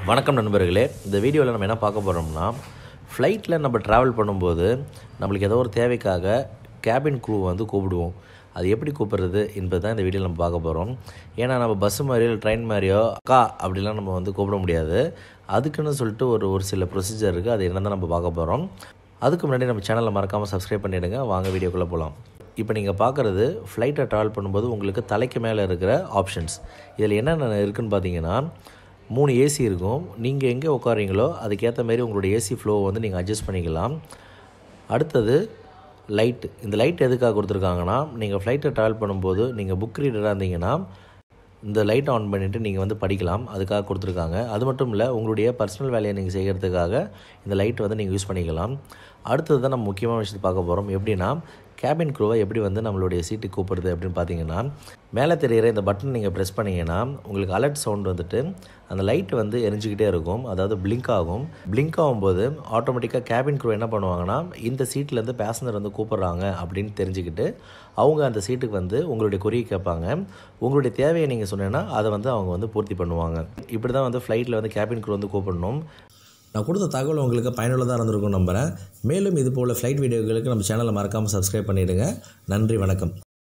வணக்கம் நண்பர்களே இந்த வீடியோவில் நம்ம என்ன பார்க்க போகிறோம்னா ஃப்ளைட்டில் நம்ம ட்ராவல் பண்ணும்போது நம்மளுக்கு ஏதோ ஒரு தேவைக்காக கேபின் க்ரூ வந்து கூப்பிடுவோம் அது எப்படி கூப்பிடுறது என்பது தான் இந்த வீடியோவில் நம்ம பார்க்க போகிறோம் ஏன்னா நம்ம பஸ்ஸு மாதிரியோ இல்லை ட்ரெயின் மாதிரியோ அக்கா அப்படிலாம் நம்ம வந்து கூப்பிட முடியாது அதுக்குன்னு சொல்லிட்டு ஒரு ஒரு சில ப்ரொசீஜர் இருக்குது அது என்னதான் நம்ம பார்க்க போகிறோம் அதுக்கு முன்னாடி நம்ம சேனலை மறக்காமல் சப்ஸ்கிரைப் பண்ணிவிடுங்க வாங்க வீடியோக்குள்ளே போகலாம் இப்போ நீங்கள் பார்க்குறது ஃப்ளைட்டை ட்ராவல் பண்ணும்போது உங்களுக்கு தலைக்கு மேலே இருக்கிற ஆப்ஷன்ஸ் இதில் என்னென்ன இருக்குன்னு பார்த்தீங்கன்னா மூணு ஏசி இருக்கும் நீங்கள் எங்கே உட்காரீங்களோ அதுக்கேற்ற மாரி உங்களுடைய ஏசி ஃப்ளோ வந்து நீங்கள் அட்ஜஸ்ட் பண்ணிக்கலாம் அடுத்தது லைட்டு இந்த லைட் எதுக்காக கொடுத்துருக்காங்கன்னா நீங்கள் ஃப்ளைட்டை ட்ராவல் பண்ணும்போது நீங்கள் புக் ரீடராக இருந்தீங்கன்னா இந்த லைட் ஆன் பண்ணிவிட்டு நீங்கள் வந்து படிக்கலாம் அதுக்காக கொடுத்துருக்காங்க அது மட்டும் இல்லை உங்களுடைய பர்சனல் வேலையை நீங்கள் செய்கிறதுக்காக இந்த லைட் வந்து நீங்கள் யூஸ் பண்ணிக்கலாம் அடுத்தது தான் நம்ம முக்கியமான விஷயத்தை பார்க்க போகிறோம் எப்படின்னா கேபின் க்ரூவை எப்படி வந்து நம்மளுடைய சீட்டுக்கு கூப்பிடுறது அப்படின்னு பார்த்தீங்கன்னா மேலே தெரிகிற இந்த பட்டன் நீங்கள் ப்ரெஸ் பண்ணிங்கன்னா உங்களுக்கு அலர்ட் சவுண்ட் வந்துட்டு அந்த லைட் வந்து எரிஞ்சிக்கிட்டே இருக்கும் அதாவது பிளிங்க் ஆகும் பிளிங்க் ஆகும்போது ஆட்டோமேட்டிக்காக கேபின் க்ரூ என்ன பண்ணுவாங்கன்னா இந்த சீட்லேருந்து பேசஞ்சர் வந்து கூப்பிட்றாங்க அப்படின்னு தெரிஞ்சுக்கிட்டு அவங்க அந்த சீட்டுக்கு வந்து உங்களுடைய குறியை கேட்பாங்க உங்களுடைய தேவையை நீங்கள் சொன்னீங்கன்னா அதை வந்து அவங்க வந்து பூர்த்தி பண்ணுவாங்க இப்படி தான் வந்து ஃப்ளைட்டில் வந்து கேபின் க்ரூ வந்து கூப்பிடணும் நான் கொடுத்த தகவல் உங்களுக்கு பயனுள்ளதாக இருந்திருக்கும் நம்புகிறேன் மேலும் இது போல் ஃப்ளைட் வீடியோக்களுக்கு நம்ம சேனலை மறக்காமல் சப்ஸ்கிரைப் பண்ணிவிடுங்க நன்றி வணக்கம்